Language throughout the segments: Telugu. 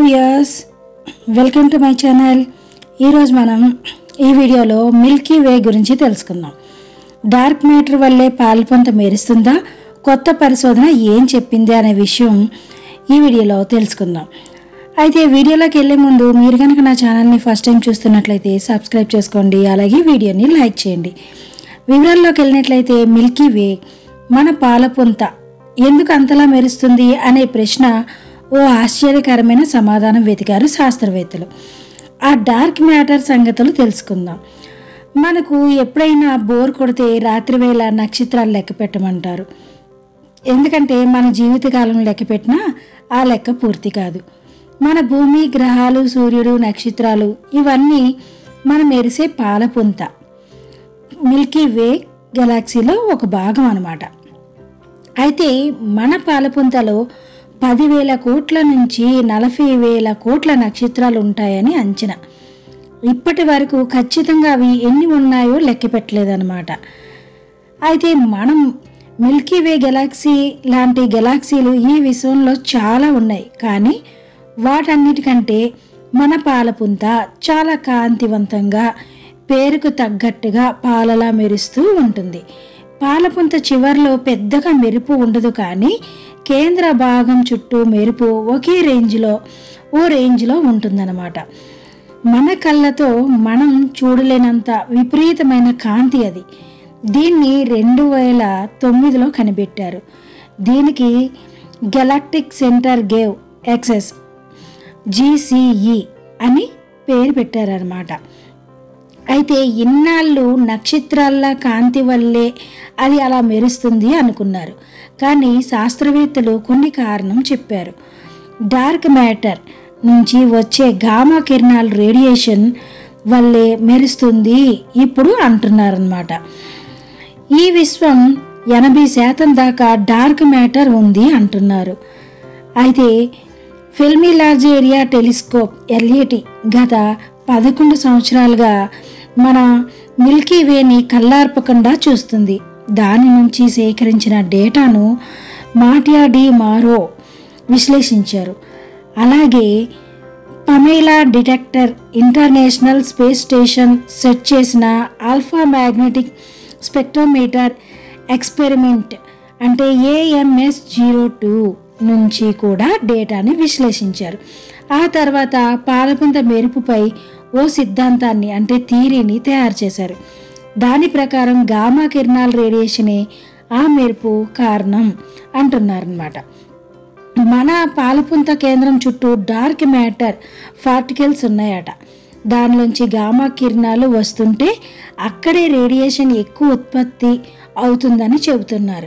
viewers welcome to my channel ఈరోజు మనం ఈ వీడియోలో మిల్కీ వే గురించి తెలుసుకుందాం డార్క్ మ్యాటర్ వల్లే పాల్పొంత మెరుస్తుందా కొత్త పరిశోధన ఏం చెప్పింది అనే విషయం ఈ వీడియోలో తెలుసుకుందాం అయితే వీడియోలోకి వెళ్ళే ముందు మీరు కనుక నా ఛానల్ని ఫస్ట్ టైం చూస్తున్నట్లయితే సబ్స్క్రైబ్ చేసుకోండి అలాగే వీడియోని లైక్ చేయండి వివరాల్లోకి వెళ్ళినట్లయితే మిల్కీ వే మన పాలపుంత ఎందుకు అంతలా మెరుస్తుంది అనే ప్రశ్న ఓ ఆశ్చర్యకరమైన సమాధానం వెతికారు శాస్త్రవేత్తలు ఆ డార్క్ మ్యాటర్ సంగతులు తెలుసుకుందాం మనకు ఎప్పుడైనా బోర్ కొడితే రాత్రివేళ నక్షత్రాలు లెక్క పెట్టమంటారు ఎందుకంటే మన జీవితకాలం లెక్క పెట్టినా ఆ లెక్క పూర్తి కాదు మన భూమి గ్రహాలు సూర్యుడు నక్షత్రాలు ఇవన్నీ మనం మెరిసే పాలపుంత మిల్కీ వే గెలాక్సీలో ఒక భాగం అన్నమాట అయితే మన పాలపుంతలో పదివేల కోట్ల నుంచి నలభై వేల కోట్ల నక్షత్రాలు ఉంటాయని అంచనా ఇప్పటి వరకు ఖచ్చితంగా అవి ఎన్ని ఉన్నాయో లెక్క పెట్టలేదన్నమాట అయితే మనం మిల్కీ వే గెలాక్సీ లాంటి గెలాక్సీలు ఈ విశ్వంలో చాలా ఉన్నాయి కానీ వాటన్నిటికంటే మన పాలపుంత చాలా కాంతివంతంగా పేరుకు తగ్గట్టుగా పాలలా మెరుస్తూ ఉంటుంది పాలపుంత చివర్లో పెద్దగా మెరుపు ఉండదు కానీ కేంద్ర భాగం చుట్టూ మెరుపు ఒకే రేంజ్లో ఓ రేంజ్లో ఉంటుందన్నమాట మన కళ్ళతో మనం చూడలేనంత విపరీతమైన కాంతి అది దీన్ని రెండు వేల తొమ్మిదిలో కనిపెట్టారు దీనికి galactic centre GeV excess GCE అని పేరు పెట్టారనమాట అయితే ఇన్నాళ్ళు నక్షత్రాల కాంతి వల్లే అది అలా మెరుస్తుంది అనుకున్నారు కానీ శాస్త్రవేత్తలు కొన్ని కారణం చెప్పారు డార్క్ మ్యాటర్ నుంచి వచ్చే గామా కిరణాల రేడియేషన్ వల్లే మెరుస్తుంది ఇప్పుడు అంటున్నారనమాట ఈ విశ్వం ఎనభై శాతం దాకా డార్క్ మ్యాటర్ ఉంది అంటున్నారు అయితే Fermi large area telescope LET గత పదకొండు సంవత్సరాలుగా మన మిల్కీ వేని కల్లార్పకుండా చూస్తుంది దాని నుంచి సేకరించిన డేటాను మాటియా డి మారో విశ్లేషించారు అలాగే Pamela detector International Space Station set చేసిన ఆల్ఫా మ్యాగ్నెటిక్ స్పెక్ట్రోమీటర్ ఎక్స్పెరిమెంట్ అంటే ఏఎంఎస్ జీరో టూ నుంచి కూడా డేటాని విశ్లేషించారు ఆ తర్వాత పాలపుంత మెరుపుపై ఓ సిద్ధాంతాన్ని అంటే థీరీని తయారు చేశారు దాని ప్రకారం గామా కిరణాల రేడియేషనే ఆ మెరుపు కారణం అంటున్నారనమాట మన పాలపుంత కేంద్రం చుట్టూ డార్క్ మ్యాటర్ పార్టికల్స్ ఉన్నాయట దానిలోంచి గామా కిరణాలు వస్తుంటే అక్కడే రేడియేషన్ ఎక్కువ ఉత్పత్తి అవుతుందని చెబుతున్నారు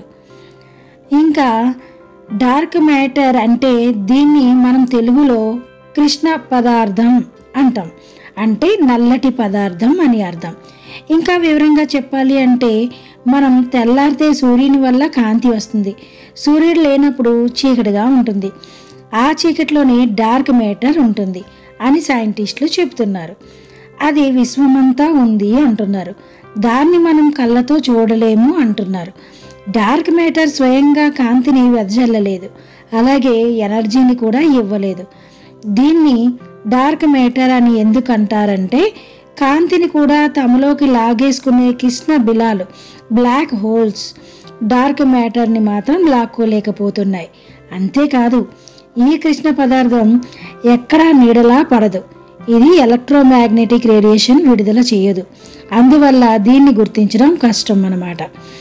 ఇంకా డార్క్ మ్యాటర్ అంటే దీన్ని మనం తెలుగులో కృష్ణ పదార్థం అంటాం అంటే నల్లటి పదార్థం అని అర్థం ఇంకా వివరంగా చెప్పాలి అంటే మనం తెల్లారితే సూర్యుని వల్ల కాంతి వస్తుంది సూర్యుడు లేనప్పుడు చీకటిగా ఉంటుంది ఆ చీకటిలోనే డార్క్ మ్యాటర్ ఉంటుంది అని సైంటిస్టులు చెబుతున్నారు అది విశ్వమంతా ఉంది అంటున్నారు దాన్ని మనం కళ్ళతో చూడలేము అంటున్నారు డార్క్ మ్యాటర్ స్వయంగా కాంతిని వెదజల్లలేదు అలాగే ఎనర్జీని కూడా ఇవ్వలేదు దీన్ని డార్క్ మ్యాటర్ అని ఎందుకు అంటారంటే కాంతిని కూడా తమలోకి లాగేసుకునే కృష్ణ బిలాలు బ్లాక్ హోల్స్ డార్క్ మ్యాటర్ని మాత్రం లాక్కోలేకపోతున్నాయి అంతేకాదు ఈ కృష్ణ పదార్థం ఎక్కడా నీడలా పడదు ఇది ఎలక్ట్రోమాగ్నెటిక్ రేడియేషన్ విడుదల చేయదు అందువల్ల దీన్ని గుర్తించడం కష్టం అన్నమాట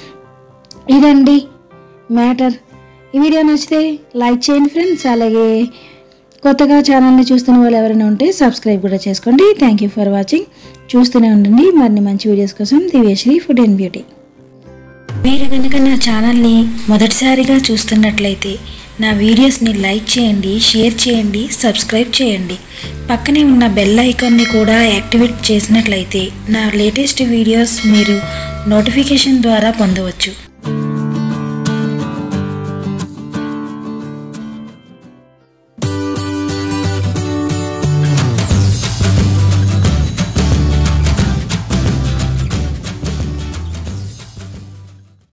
ఇదండి మ్యాటర్ ఈ వీడియో నచ్చితే లైక్ చేయండి ఫ్రెండ్స్ అలాగే కొత్తగా ఛానల్ని చూస్తున్న వాళ్ళు ఎవరైనా ఉంటే సబ్స్క్రైబ్ కూడా చేసుకోండి థ్యాంక్ యూ ఫర్ వాచింగ్ చూస్తూనే ఉండండి మరిన్ని మంచి వీడియోస్ కోసం దివ్యశ్రీ ఫుడ్ అండ్ బ్యూటీ మీరు కనుక నా ఛానల్ని మొదటిసారిగా చూస్తున్నట్లయితే నా వీడియోస్ని లైక్ చేయండి షేర్ చేయండి సబ్స్క్రైబ్ చేయండి పక్కనే ఉన్న బెల్ ఐకాన్ని కూడా యాక్టివేట్ చేసినట్లయితే నా లేటెస్ట్ వీడియోస్ మీరు నోటిఫికేషన్ ద్వారా పొందవచ్చు